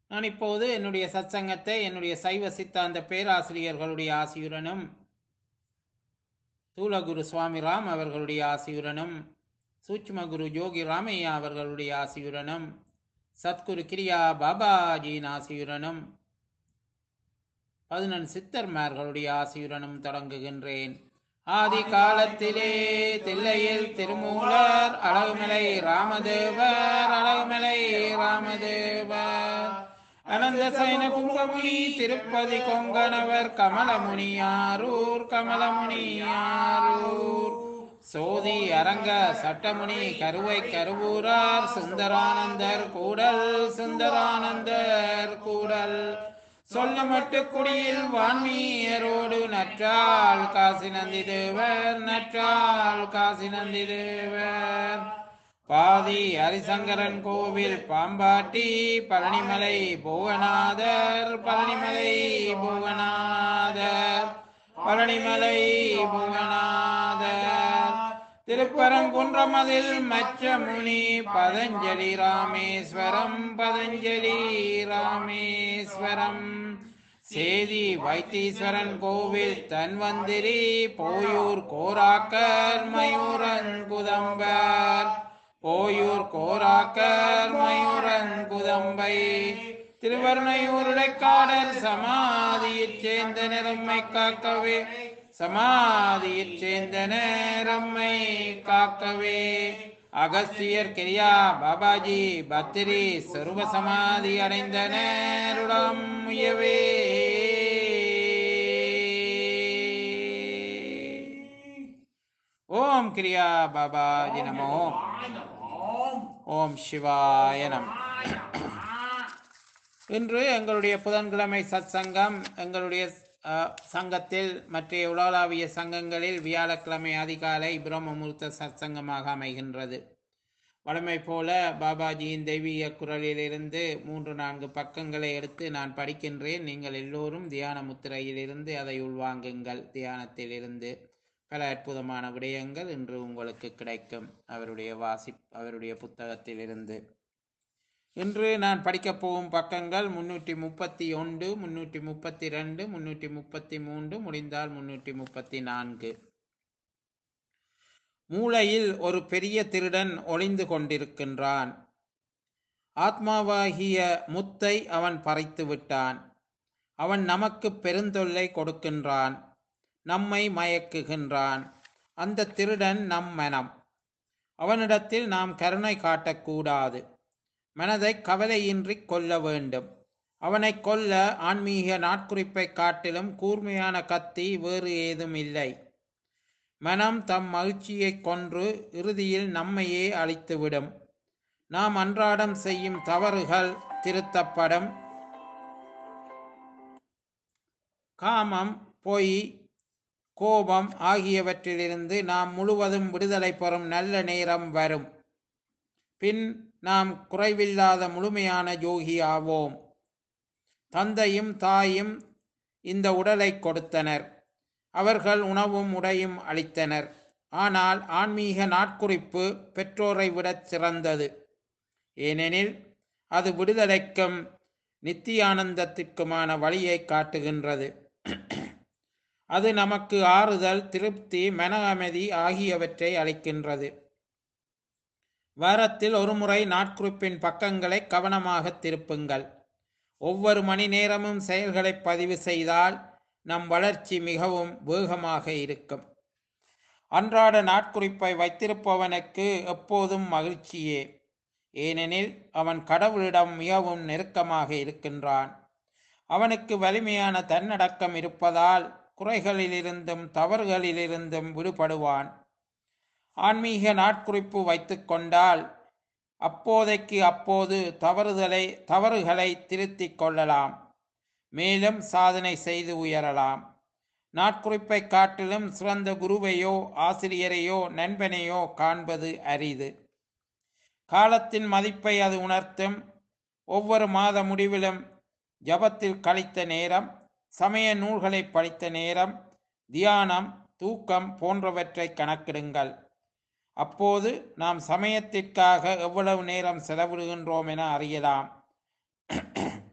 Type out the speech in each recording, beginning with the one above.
நான் இப்போது என்னுடைய சத்சங்கத்தை என்னுடைய சைவ சித்தாந்த பேராசிரியர்களுடைய ஆசியுடனும் தூலகுரு சுவாமிராம் அவர்களுடைய ஆசியுடனும் சூட்சும குரு ஜோகி ராமையா அவர்களுடைய ஆசியுடனும் சத்குரு கிரியா பாபாஜியின் ஆசியுடனும் பதினெண் சித்தர்மார்களுடைய ஆசியுடனும் தொடங்குகின்றேன் ஆதி காலத்திலே தில்லையில் திருமூலர் அழகுமலை ராமதேவர் அழகுமலை ராமதேவர் அனந்த சைன கும்பமுனி திருப்பதி கொங்கணவர் கமலமுனியாரூர் கமலமுனியாரூர் சோதி அரங்க சட்டமுனி கருவை கருவூரார் சுந்தரானந்தர் கூடல் சுந்தரானந்தர் கூடல் சொல்லமட்டு குடியில் வான்மீயரோடு நற்றால் காசி நந்தி தேவர் நற்றால் காசி நந்தி தேவர் பாதி ஹரிசங்கரன் கோவில் பாம்பாட்டி பழனிமலை புவனாதர் பழனிமலை புவனாதர் பழனிமலை புவனாதர் திருப்பரங்குன்றமதில் மச்சமுனி பதஞ்சலி ராமேஸ்வரம் பதஞ்சலி ராமேஸ்வரம் சேதி வைத்தீஸ்வரன் கோவில் தன்வந்திரி போயூர் கோராக்கர் மயூரன் குதம்பர் போயூர் கோராக்கர் மயூரன் குதம்பை திருவருணையூருடைக்காடல் சமாதியைச் சேர்ந்த நிறம்மை காக்கவே சமாதியைச் சேர்ந்த நேரம்மை காக்கவே அகஸ்தியர் கிரியா பாபாஜி பத்திரி சொருப சமாதி அடைந்த நேருடம் முயவே ஓம் கிரியா பாபாஜி நமோ ஓம் சிவாய நம இன்று எங்களுடைய புதன்கிழமை சத் சங்கம் எங்களுடைய அஹ், சங்கத்தில் மற்ற உலகளாவிய சங்கங்களில் வியாழக்கிழமை அதிகாலை பிரம்ம முகூர்த்த சத் சங்கமாக அமைகின்றது வழமை போல பாபாஜியின் தெய்வீக குரலிலிருந்து மூன்று நான்கு பக்கங்களை எடுத்து நான் படிக்கின்றேன் நீங்கள் எல்லோரும் தியான முத்திரையிலிருந்து அதை உள்வாங்குங்கள் தியானத்திலிருந்து பல அற்புதமான விடயங்கள் இன்று உங்களுக்கு கிடைக்கும் அவருடைய வாசி அவருடைய புத்தகத்திலிருந்து இன்று நான் படிக்கப் போகும் பக்கங்கள் முன்னூற்றி முப்பத்தி ஒன்று முன்னூற்றி முப்பத்தி ரெண்டு முன்னூற்றி முப்பத்தி மூன்று முடிந்தால் முன்னூற்றி முப்பத்தி நான்கு மூளையில் ஒரு பெரிய திருடன் ஒளிந்து கொண்டிருக்கின்றான் ஆத்மாவாகிய முத்தை அவன் பறித்து விட்டான் அவன் நமக்கு பெருந்தொல்லை கொடுக்கின்றான் நம்மை மயக்குகின்றான் அந்த திருடன் நம் மனம் அவனிடத்தில் நாம் கருணை காட்டக்கூடாது மனதை கவலையின்றி கொல்ல வேண்டும் அவனை கொல்ல ஆன்மீக நாட்குறிப்பை காட்டிலும் கூர்மையான கத்தி வேறு ஏதும் இல்லை மனம் தம் மகிழ்ச்சியை கொன்று இறுதியில் நம்மையே அழித்துவிடும் நாம் அன்றாடம் செய்யும் தவறுகள் திருத்தப்படும் காமம் பொய் கோபம் ஆகியவற்றிலிருந்து நாம் முழுவதும் விடுதலை பெறும் நல்ல நேரம் வரும் பின் நாம் குறைவில்லாத முழுமையான யோகி ஆவோம் தந்தையும் தாயும் இந்த உடலை கொடுத்தனர் அவர்கள் உணவும் உடையும் அளித்தனர் ஆனால் ஆன்மீக நாட்குறிப்பு பெற்றோரை விடச் சிறந்தது ஏனெனில் அது விடுதலைக்கும் நித்தியானந்தத்திற்குமான வழியை காட்டுகின்றது அது நமக்கு ஆறுதல் திருப்தி மன அமைதி ஆகியவற்றை அளிக்கின்றது வாரத்தில் ஒருமுறை நாட்குறிப்பின் பக்கங்களை கவனமாக திருப்புங்கள் ஒவ்வொரு மணி நேரமும் செயல்களை பதிவு செய்தால் நம் வளர்ச்சி மிகவும் வேகமாக இருக்கும் அன்றாட நாட்குறிப்பை வைத்திருப்பவனுக்கு எப்போதும் மகிழ்ச்சியே ஏனெனில் அவன் கடவுளிடம் மிகவும் நெருக்கமாக இருக்கின்றான் அவனுக்கு வலிமையான தன்னடக்கம் இருப்பதால் குறைகளிலிருந்தும் தவறுகளிலிருந்தும் விடுபடுவான் ஆன்மீக நாட்குறிப்பு வைத்துக்கொண்டால் அப்போதைக்கு அப்போது தவறுதலை தவறுகளை திருத்திக் கொள்ளலாம் மேலும் சாதனை செய்து உயரலாம் நாட்குறிப்பை காட்டிலும் சிறந்த குருவையோ ஆசிரியரையோ நண்பனையோ காண்பது அரிது காலத்தின் மதிப்பை அது உணர்த்தும் ஒவ்வொரு மாத முடிவிலும் ஜபத்தில் கழித்த நேரம் சமய நூல்களை படித்த நேரம் தியானம் தூக்கம் போன்றவற்றை கணக்கிடுங்கள் அப்போது நாம் சமயத்திற்காக எவ்வளவு நேரம் செலவிடுகின்றோம் என அறியலாம்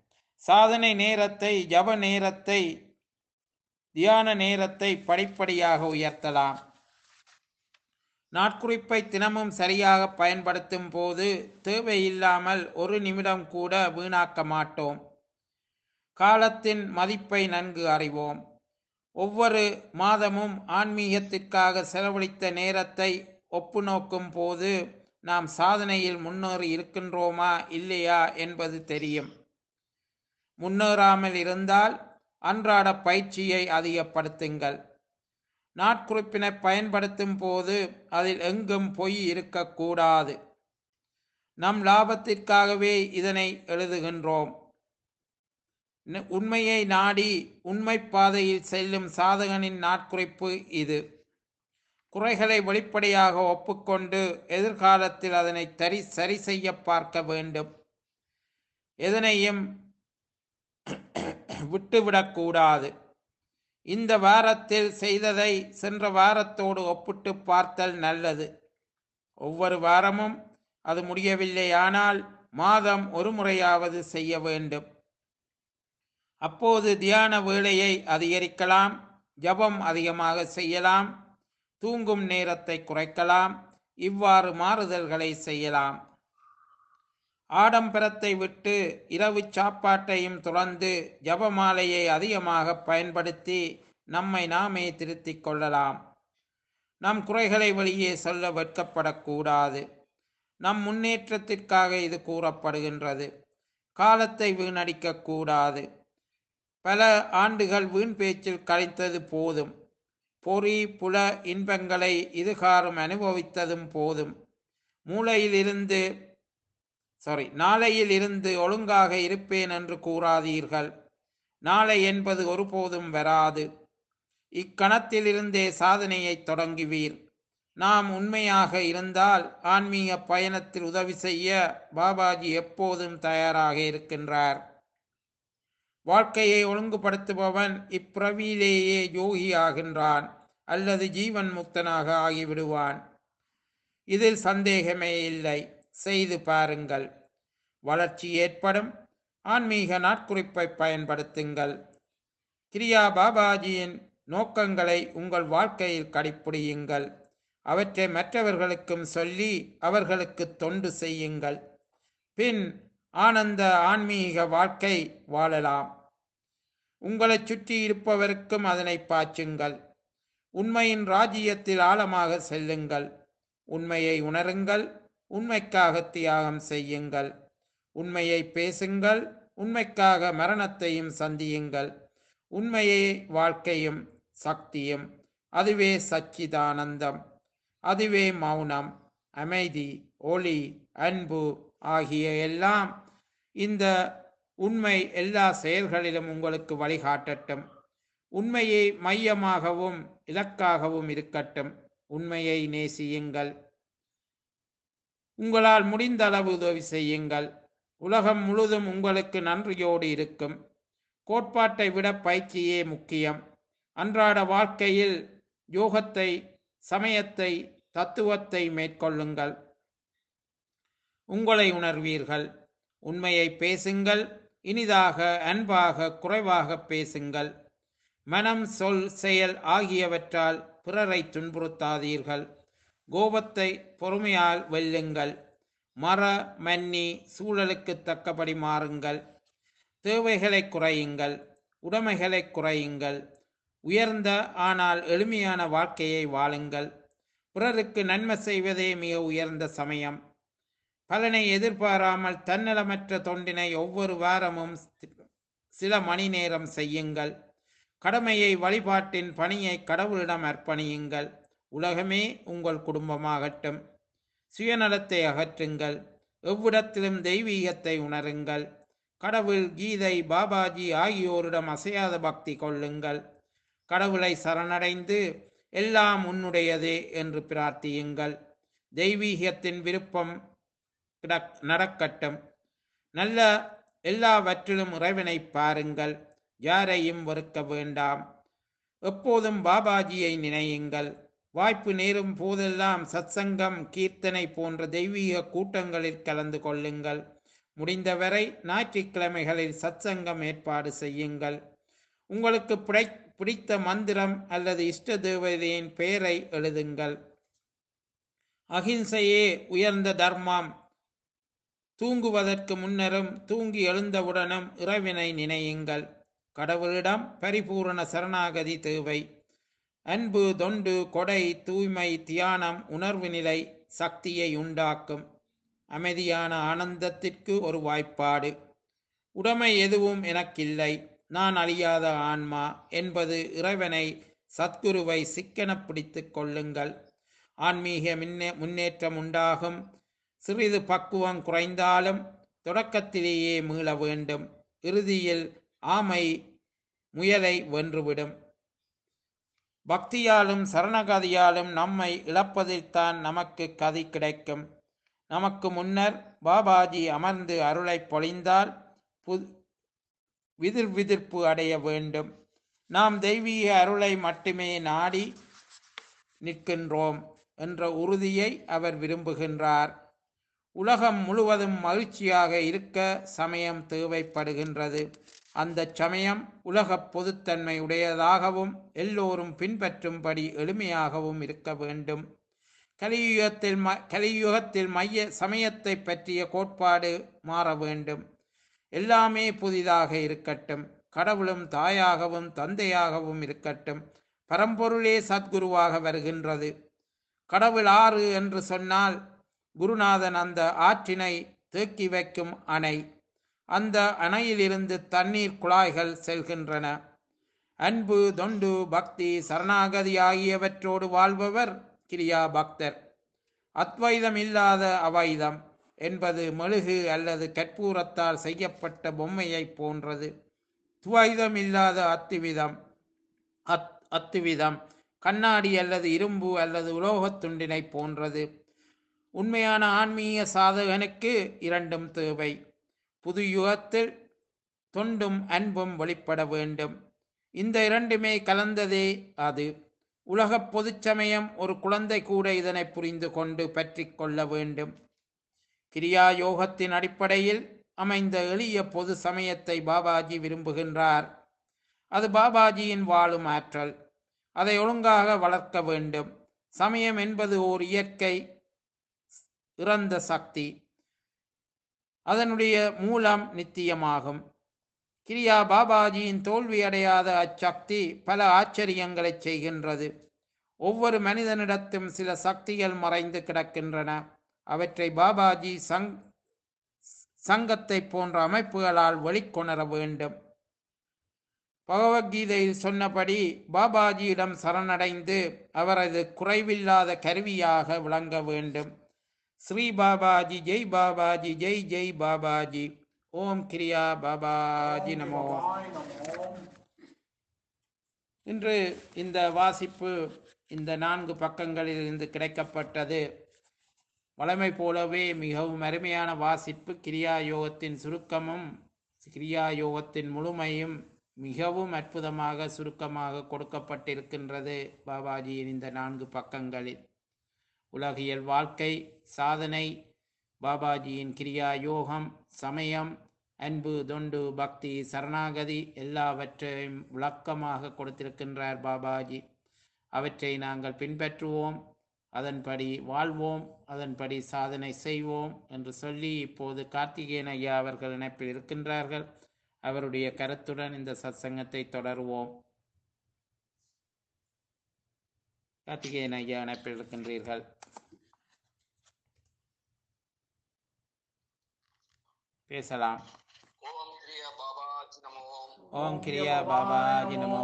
சாதனை நேரத்தை ஜப நேரத்தை தியான நேரத்தை படிப்படியாக உயர்த்தலாம் நாட்குறிப்பை தினமும் சரியாக பயன்படுத்தும் போது தேவையில்லாமல் ஒரு நிமிடம் கூட வீணாக்க மாட்டோம் காலத்தின் மதிப்பை நன்கு அறிவோம் ஒவ்வொரு மாதமும் ஆன்மீகத்திற்காக செலவழித்த நேரத்தை ஒப்பு நோக்கும் போது நாம் சாதனையில் முன்னேறி இருக்கின்றோமா இல்லையா என்பது தெரியும் முன்னேறாமல் இருந்தால் அன்றாட பயிற்சியை அதிகப்படுத்துங்கள் நாட்குறிப்பினை பயன்படுத்தும் போது அதில் எங்கும் பொய் இருக்கக்கூடாது நம் லாபத்திற்காகவே இதனை எழுதுகின்றோம் ந- உண்மையை நாடி உண்மை பாதையில் செல்லும் சாதகனின் நாட்குறிப்பு இது குறைகளை வெளிப்படையாக ஒப்புக்கொண்டு எதிர்காலத்தில் அதனை தரி சரி செய்ய பார்க்க வேண்டும் எதனையும் விட்டுவிடக்கூடாது இந்த வாரத்தில் செய்ததை சென்ற வாரத்தோடு ஒப்பிட்டு பார்த்தல் நல்லது ஒவ்வொரு வாரமும் அது முடியவில்லையானால் மாதம் ஒரு முறையாவது செய்ய வேண்டும் அப்போது தியான வேளையை அதிகரிக்கலாம் ஜபம் அதிகமாக செய்யலாம் தூங்கும் நேரத்தை குறைக்கலாம் இவ்வாறு மாறுதல்களை செய்யலாம் ஆடம்பரத்தை விட்டு இரவு சாப்பாட்டையும் துறந்து ஜபமாலையை அதிகமாக பயன்படுத்தி நம்மை நாமே திருத்திக் கொள்ளலாம் நம் குறைகளை வெளியே சொல்ல வெட்கப்படக்கூடாது நம் முன்னேற்றத்திற்காக இது கூறப்படுகின்றது காலத்தை வீணடிக்க கூடாது பல ஆண்டுகள் வீண் பேச்சில் கழித்தது போதும் பொறி புல இன்பங்களை இதுகாரும் அனுபவித்ததும் போதும் மூளையில் இருந்து சாரி நாளையில் இருந்து ஒழுங்காக இருப்பேன் என்று கூறாதீர்கள் நாளை என்பது ஒருபோதும் வராது இக்கணத்திலிருந்தே சாதனையை தொடங்குவீர் நாம் உண்மையாக இருந்தால் ஆன்மீக பயணத்தில் உதவி செய்ய பாபாஜி எப்போதும் தயாராக இருக்கின்றார் வாழ்க்கையை ஒழுங்குபடுத்துபவன் இப்பிறவியிலேயே யோகி ஆகின்றான் அல்லது ஜீவன் முக்தனாக ஆகிவிடுவான் இதில் சந்தேகமே இல்லை செய்து பாருங்கள் வளர்ச்சி ஏற்படும் ஆன்மீக நாட்குறிப்பை பயன்படுத்துங்கள் கிரியா பாபாஜியின் நோக்கங்களை உங்கள் வாழ்க்கையில் கடைப்பிடியுங்கள் அவற்றை மற்றவர்களுக்கும் சொல்லி அவர்களுக்கு தொண்டு செய்யுங்கள் பின் ஆனந்த ஆன்மீக வாழ்க்கை வாழலாம் உங்களைச் சுற்றி இருப்பவருக்கும் அதனை பாய்ச்சுங்கள் உண்மையின் ராஜ்யத்தில் ஆழமாக செல்லுங்கள் உண்மையை உணருங்கள் உண்மைக்காக தியாகம் செய்யுங்கள் உண்மையை பேசுங்கள் உண்மைக்காக மரணத்தையும் சந்தியுங்கள் உண்மையே வாழ்க்கையும் சக்தியும் அதுவே சச்சிதானந்தம் அதுவே மௌனம் அமைதி ஒளி அன்பு ஆகிய எல்லாம் இந்த உண்மை எல்லா செயல்களிலும் உங்களுக்கு வழிகாட்டட்டும் உண்மையை மையமாகவும் இலக்காகவும் இருக்கட்டும் உண்மையை நேசியுங்கள் உங்களால் முடிந்த அளவு உதவி செய்யுங்கள் உலகம் முழுதும் உங்களுக்கு நன்றியோடு இருக்கும் கோட்பாட்டை விட பயிற்சியே முக்கியம் அன்றாட வாழ்க்கையில் யோகத்தை சமயத்தை தத்துவத்தை மேற்கொள்ளுங்கள் உங்களை உணர்வீர்கள் உண்மையை பேசுங்கள் இனிதாக அன்பாக குறைவாக பேசுங்கள் மனம் சொல் செயல் ஆகியவற்றால் பிறரை துன்புறுத்தாதீர்கள் கோபத்தை பொறுமையால் வெல்லுங்கள் மற மன்னி சூழலுக்கு தக்கபடி மாறுங்கள் தேவைகளை குறையுங்கள் உடைமைகளை குறையுங்கள் உயர்ந்த ஆனால் எளிமையான வாழ்க்கையை வாழுங்கள் பிறருக்கு நன்மை செய்வதே மிக உயர்ந்த சமயம் பலனை எதிர்பாராமல் தன்னலமற்ற தொண்டினை ஒவ்வொரு வாரமும் சில மணி நேரம் செய்யுங்கள் கடமையை வழிபாட்டின் பணியை கடவுளிடம் அர்ப்பணியுங்கள் உலகமே உங்கள் குடும்பமாகட்டும் சுயநலத்தை அகற்றுங்கள் எவ்விடத்திலும் தெய்வீகத்தை உணருங்கள் கடவுள் கீதை பாபாஜி ஆகியோரிடம் அசையாத பக்தி கொள்ளுங்கள் கடவுளை சரணடைந்து எல்லாம் உன்னுடையதே என்று பிரார்த்தியுங்கள் தெய்வீகத்தின் விருப்பம் கிடக்- நடக்கட்டும் நல்ல எல்லாவற்றிலும் இறைவனை பாருங்கள் யாரையும் வெறுக்க வேண்டாம் எப்போதும் பாபாஜியை நினையுங்கள் வாய்ப்பு நேரும் போதெல்லாம் சத்சங்கம் கீர்த்தனை போன்ற தெய்வீக கூட்டங்களில் கலந்து கொள்ளுங்கள் முடிந்தவரை ஞாயிற்றுக்கிழமைகளில் சத்சங்கம் ஏற்பாடு செய்யுங்கள் உங்களுக்கு பிடை பிடித்த மந்திரம் அல்லது இஷ்ட தேவதையின் பெயரை எழுதுங்கள் அகிம்சையே உயர்ந்த தர்மம் தூங்குவதற்கு முன்னரும் தூங்கி எழுந்தவுடனும் இறைவனை நினையுங்கள் கடவுளிடம் பரிபூரண சரணாகதி தேவை அன்பு தொண்டு கொடை தூய்மை தியானம் உணர்வு நிலை சக்தியை உண்டாக்கும் அமைதியான ஆனந்தத்திற்கு ஒரு வாய்ப்பாடு உடைமை எதுவும் எனக்கில்லை நான் அழியாத ஆன்மா என்பது இறைவனை சத்குருவை சிக்கென பிடித்துக் கொள்ளுங்கள் ஆன்மீக முன்னே முன்னேற்றம் உண்டாகும் சிறிது பக்குவம் குறைந்தாலும் தொடக்கத்திலேயே மீள வேண்டும் இறுதியில் ஆமை முயலை வென்றுவிடும் பக்தியாலும் சரணகதியாலும் நம்மை இழப்பதில்தான் நமக்கு கதி கிடைக்கும் நமக்கு முன்னர் பாபாஜி அமர்ந்து அருளை பொழிந்தால் புது விதிர் விதிர்ப்பு அடைய வேண்டும் நாம் தெய்வீக அருளை மட்டுமே நாடி நிற்கின்றோம் என்ற உறுதியை அவர் விரும்புகின்றார் உலகம் முழுவதும் மகிழ்ச்சியாக இருக்க சமயம் தேவைப்படுகின்றது அந்த சமயம் உலக பொதுத்தன்மை உடையதாகவும் எல்லோரும் பின்பற்றும்படி எளிமையாகவும் இருக்க வேண்டும் கலியுகத்தில் ம கலியுகத்தில் மைய சமயத்தை பற்றிய கோட்பாடு மாற வேண்டும் எல்லாமே புதிதாக இருக்கட்டும் கடவுளும் தாயாகவும் தந்தையாகவும் இருக்கட்டும் பரம்பொருளே சத்குருவாக வருகின்றது கடவுள் ஆறு என்று சொன்னால் குருநாதன் அந்த ஆற்றினை தேக்கி வைக்கும் அணை அந்த அணையிலிருந்து தண்ணீர் குழாய்கள் செல்கின்றன அன்பு தொண்டு பக்தி சரணாகதி ஆகியவற்றோடு வாழ்பவர் கிரியா பக்தர் அத்வைதம் இல்லாத அவைதம் என்பது மெழுகு அல்லது கற்பூரத்தால் செய்யப்பட்ட பொம்மையைப் போன்றது துவைதம் இல்லாத அத்துவிதம் அத் அத்துவிதம் கண்ணாடி அல்லது இரும்பு அல்லது உலோகத் துண்டினை போன்றது உண்மையான ஆன்மீக சாதகனுக்கு இரண்டும் தேவை புது யுகத்தில் தொண்டும் அன்பும் வெளிப்பட வேண்டும் இந்த இரண்டுமே கலந்ததே அது உலகப் பொதுச் சமயம் ஒரு குழந்தை கூட இதனை புரிந்து கொண்டு பற்றி கொள்ள வேண்டும் கிரியா யோகத்தின் அடிப்படையில் அமைந்த எளிய பொது சமயத்தை பாபாஜி விரும்புகின்றார் அது பாபாஜியின் வாழும் ஆற்றல் அதை ஒழுங்காக வளர்க்க வேண்டும் சமயம் என்பது ஓர் இயற்கை இறந்த சக்தி அதனுடைய மூலம் நித்தியமாகும் கிரியா பாபாஜியின் தோல்வி அடையாத அச்சக்தி பல ஆச்சரியங்களை செய்கின்றது ஒவ்வொரு மனிதனிடத்தும் சில சக்திகள் மறைந்து கிடக்கின்றன அவற்றை பாபாஜி சங் சங்கத்தை போன்ற அமைப்புகளால் வெளிக்கொணர வேண்டும் பகவத்கீதையில் சொன்னபடி பாபாஜியிடம் சரணடைந்து அவரது குறைவில்லாத கருவியாக விளங்க வேண்டும் ஸ்ரீ பாபாஜி ஜெய் பாபாஜி ஜெய் ஜெய் பாபாஜி ஓம் கிரியா பாபாஜி நமோ இன்று இந்த வாசிப்பு இந்த நான்கு பக்கங்களில் இருந்து கிடைக்கப்பட்டது வழமை போலவே மிகவும் அருமையான வாசிப்பு கிரியா யோகத்தின் சுருக்கமும் கிரியா யோகத்தின் முழுமையும் மிகவும் அற்புதமாக சுருக்கமாக கொடுக்கப்பட்டிருக்கின்றது பாபாஜியின் இந்த நான்கு பக்கங்களில் உலகியல் வாழ்க்கை சாதனை பாபாஜியின் கிரியா யோகம் சமயம் அன்பு தொண்டு பக்தி சரணாகதி எல்லாவற்றையும் விளக்கமாக கொடுத்திருக்கின்றார் பாபாஜி அவற்றை நாங்கள் பின்பற்றுவோம் அதன்படி வாழ்வோம் அதன்படி சாதனை செய்வோம் என்று சொல்லி இப்போது கார்த்திகேயன் ஐயா அவர்கள் இணைப்பில் இருக்கின்றார்கள் அவருடைய கருத்துடன் இந்த சத்சங்கத்தை தொடருவோம் கார்த்திகேயன் ஐயா இணைப்பில் இருக்கின்றீர்கள் பேசலாம் ஓம் கிரியா பாபாஜி நமோ ஓம் கிரியா பாபாஜி நமோ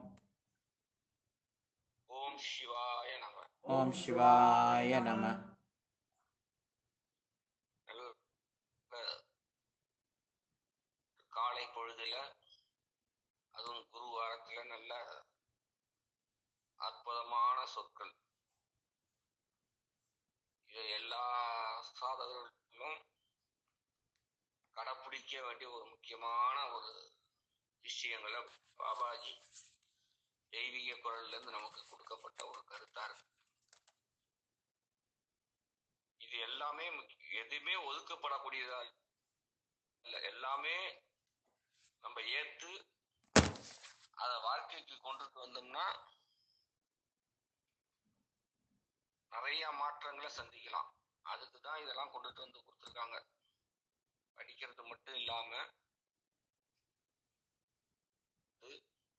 ஓம் சிவாய நம ஓம் சிவாய நம நல்ல காலை பொழுதுல அதுவும் குரு வாரத்துல நல்ல அற்புதமான சொற்கள் இது எல்லா சாதகர்களும் கடைப்பிடிக்க வேண்டிய ஒரு முக்கியமான ஒரு விஷயங்களை பாபாஜி தெய்வீக குரல்ல இருந்து நமக்கு கொடுக்கப்பட்ட ஒரு கருத்தா இருக்கு இது எல்லாமே முக்கிய- எதுவுமே ஒதுக்கப்படக்கூடியதா இல்ல. இல்லை எல்லாமே நம்ம ஏத்து அதை வாழ்க்கைக்கு கொண்டுட்டு வந்தோம்னா நிறைய மாற்றங்களை சந்திக்கலாம் அதுக்கு தான் இதெல்லாம் கொண்டுட்டு வந்து கொடுத்துருக்காங்க படிக்கிறது மட்டும் இல்லாம இது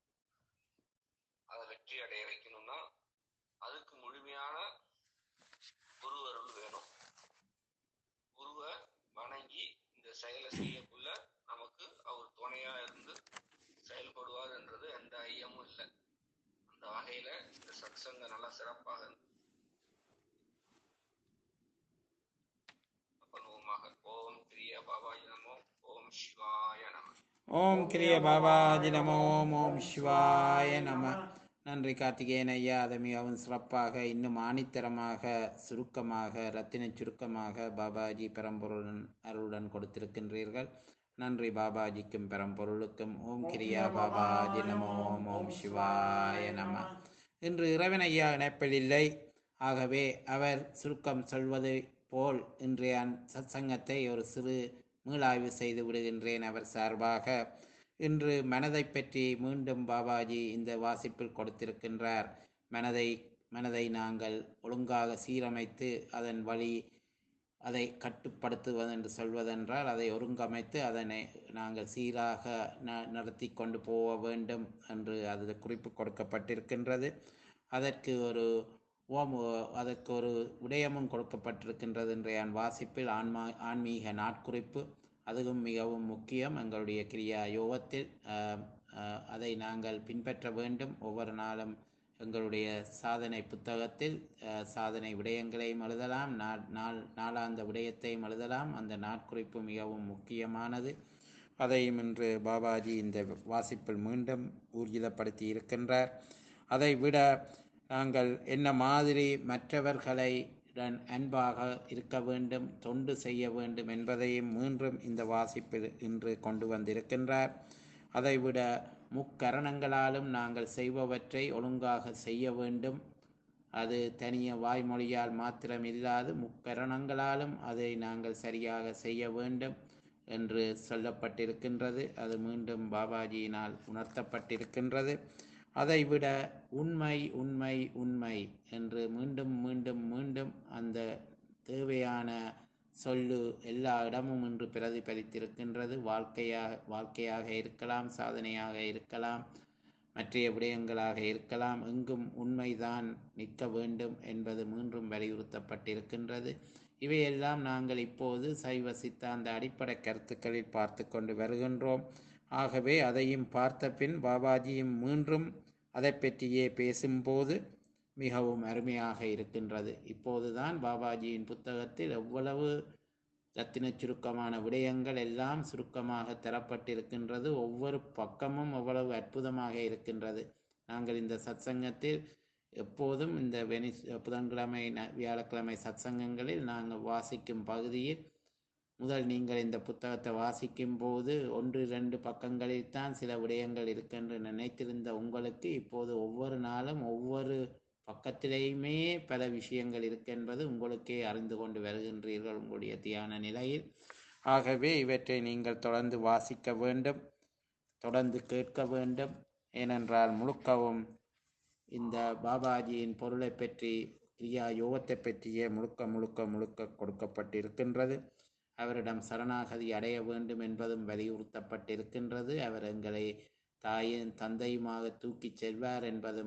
அதை வெற்றி அடைய வைக்கணும்னா அதுக்கு முழுமையான குரு அருள் வேணும் குருவை வணங்கி இந்த செயலை செய்யக்குள்ள நமக்கு அவர் துணையா இருந்து செயல்படுவார் என்றது எந்த ஐயமும் இல்லை அந்த வகையில இந்த சத்சங்க நல்லா சிறப்பாக பண்ணுவோமாக ஓம் கிரிய பாபாஜி நமோ ஓம் சிவாய நம ஓம் கிரிய பாபாஜி நமோ ஓம் சிவாய நம நன்றி கார்த்திகேயன் ஐயா அதை மிகவும் சிறப்பாக இன்னும் ஆணித்தரமாக சுருக்கமாக ரத்தின சுருக்கமாக பாபாஜி பெரம்பொருளுடன் அருளுடன் கொடுத்திருக்கின்றீர்கள் நன்றி பாபாஜிக்கும் பெரம்பொருளுக்கும் ஓம் கிரியா பாபாஜி நமோ ஓம் ஓம் சிவாய நம இன்று இறைவன் ஐயா இணைப்பில் இல்லை ஆகவே அவர் சுருக்கம் சொல்வது போல் இன்றைய சத்சங்கத்தை ஒரு சிறு மீளாய்வு செய்து விடுகின்றேன் அவர் சார்பாக இன்று மனதை பற்றி மீண்டும் பாபாஜி இந்த வாசிப்பில் கொடுத்திருக்கின்றார் மனதை மனதை நாங்கள் ஒழுங்காக சீரமைத்து அதன் வழி அதை கட்டுப்படுத்துவது என்று சொல்வதென்றால் அதை ஒருங்கமைத்து அதனை நாங்கள் சீராக ந நடத்தி கொண்டு போக வேண்டும் என்று அது குறிப்பு கொடுக்கப்பட்டிருக்கின்றது அதற்கு ஒரு ஓம் அதற்கு ஒரு விடயமும் கொடுக்கப்பட்டிருக்கின்றது இன்றைய வாசிப்பில் ஆன்மா ஆன்மீக நாட்குறிப்பு அதுவும் மிகவும் முக்கியம் எங்களுடைய கிரியா யோகத்தில் ஆஹ், ஆஹ், அதை நாங்கள் பின்பற்ற வேண்டும் ஒவ்வொரு நாளும் எங்களுடைய சாதனை புத்தகத்தில் ஆஹ், சாதனை விடயங்களையும் எழுதலாம் நா- நாள் நாளாந்த விடயத்தையும் எழுதலாம் அந்த நாட்குறிப்பு மிகவும் முக்கியமானது அதையும் இன்று பாபாஜி இந்த வாசிப்பில் மீண்டும் ஊர்ஜிதப்படுத்தி இருக்கின்றார் அதை விட நாங்கள் என்ன மாதிரி மற்றவர்களை உடன் அன்பாக இருக்க வேண்டும் தொண்டு செய்ய வேண்டும் என்பதையும் மீண்டும் இந்த வாசிப்பில் இன்று கொண்டு வந்திருக்கின்றார் அதைவிட முக்கரணங்களாலும் நாங்கள் செய்பவற்றை ஒழுங்காக செய்ய வேண்டும் அது தனிய வாய்மொழியால் மாத்திரம் இல்லாது முக்கரணங்களாலும் அதை நாங்கள் சரியாக செய்ய வேண்டும் என்று சொல்லப்பட்டிருக்கின்றது அது மீண்டும் பாபாஜியினால் உணர்த்தப்பட்டிருக்கின்றது அதைவிட உண்மை உண்மை உண்மை என்று மீண்டும் மீண்டும் மீண்டும் அந்த தேவையான சொல்லு எல்லா இடமும் இன்று பிரதிபலித்திருக்கின்றது வாழ்க்கையாக வாழ்க்கையாக இருக்கலாம் சாதனையாக இருக்கலாம் மற்றைய விடயங்களாக இருக்கலாம் எங்கும் உண்மைதான் நிற்க வேண்டும் என்பது மீண்டும் வலியுறுத்தப்பட்டிருக்கின்றது இவையெல்லாம் நாங்கள் இப்போது சைவ சித்தாந்த அடிப்படை கருத்துக்களில் பார்த்து கொண்டு வருகின்றோம் ஆகவே அதையும் பார்த்த பின் பாபாஜியும் மீண்டும் அதை பற்றியே பேசும்போது மிகவும் அருமையாக இருக்கின்றது இப்போதுதான் பாபாஜியின் புத்தகத்தில் எவ்வளவு ரத்தின சுருக்கமான விடயங்கள் எல்லாம் சுருக்கமாக தரப்பட்டிருக்கின்றது ஒவ்வொரு பக்கமும் அவ்வளவு அற்புதமாக இருக்கின்றது நாங்கள் இந்த சத்சங்கத்தில் எப்போதும் இந்த வெனி புதன்கிழமை ந- வியாழக்கிழமை சத்சங்கங்களில் நாங்கள் வாசிக்கும் பகுதியில் முதல் நீங்கள் இந்த புத்தகத்தை வாசிக்கும் போது ஒன்று இரண்டு பக்கங்களில் தான் சில விடயங்கள் இருக்கென்று நினைத்திருந்த உங்களுக்கு இப்போது ஒவ்வொரு நாளும் ஒவ்வொரு பக்கத்திலேயுமே பல விஷயங்கள் இருக்கென்பது உங்களுக்கே அறிந்து கொண்டு வருகின்றீர்கள் உங்களுடைய தியான நிலையில் ஆகவே இவற்றை நீங்கள் தொடர்ந்து வாசிக்க வேண்டும் தொடர்ந்து கேட்க வேண்டும் ஏனென்றால் முழுக்கவும் இந்த பாபாஜியின் பொருளை பற்றி கிரியா யோகத்தை பற்றியே முழுக்க முழுக்க முழுக்க கொடுக்கப்பட்டிருக்கின்றது அவரிடம் சரணாகதி அடைய வேண்டும் என்பதும் வலியுறுத்தப்பட்டிருக்கின்றது அவர் எங்களை தாயின் தந்தையுமாக தூக்கிச் செல்வார் என்பதும்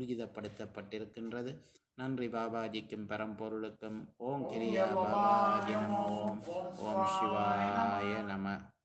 ஊர்ஜிதப்படுத்தப்பட்டிருக்கின்றது நன்றி பாபாஜிக்கும் பரம்பொருளுக்கும் ஓம் கிரியா பாபாஜி நமோ ஓம் சிவாய நம